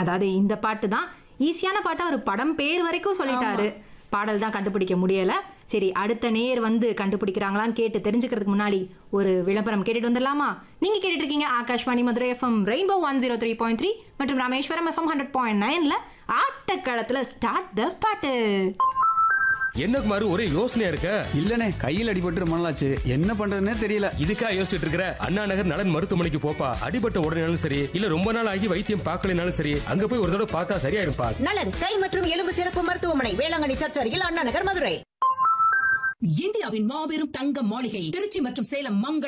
அதாவது இந்த பாட்டு தான் ஈஸியான பாட்டு அவர் படம் பேர் வரைக்கும் சொல்லிட்டாரு பாடல் தான் கண்டுபிடிக்க முடியல சரி அடுத்த நேர் வந்து கண்டுபிடிக்கிறாங்களான்னு கேட்டு தெரிஞ்சுக்கிறதுக்கு முன்னாடி ஒரு விளம்பரம் கேட்டுட்டு வந்துடலாமா நீங்க கேட்டுட்டு இருக்கீங்க Akashvani Madurai FM rainbow one zero three point three மற்றும் ராமேஸ்வரம் எஃப்எம் ஹண்ட்ரட் பாயிண்ட் நைன்ல ஆட்டக்களத்துல ஸ்டார்ட் த பாட்டு என்ன குமாரு ஒரே யோசனையா இருக்க இல்லனே கையில் அடிபட்டு ரொம்ப நாளாச்சு என்ன பண்றதுன்னே தெரியல இதுக்கா யோசிச்சுட்டு இருக்கிற அண்ணா நகர் நலன் மருத்துவமனைக்கு போப்பா அடிபட்ட உடனேனாலும் சரி இல்ல ரொம்ப நாள் ஆகி வைத்தியம் பார்க்கலனாலும் சரி அங்க போய் ஒரு தடவை பார்த்தா சரியா இருப்பா நலன் கை மற்றும் எலும்பு சிறப்பு மருத்துவமனை வேளாங்கண்ணி சர்ச் அருகில் அண்ணா நகர் மதுரை இந்தியாவின் மாபெரும் தங்க மாளிகை திருச்சி மற்றும் சேலம் மங்கள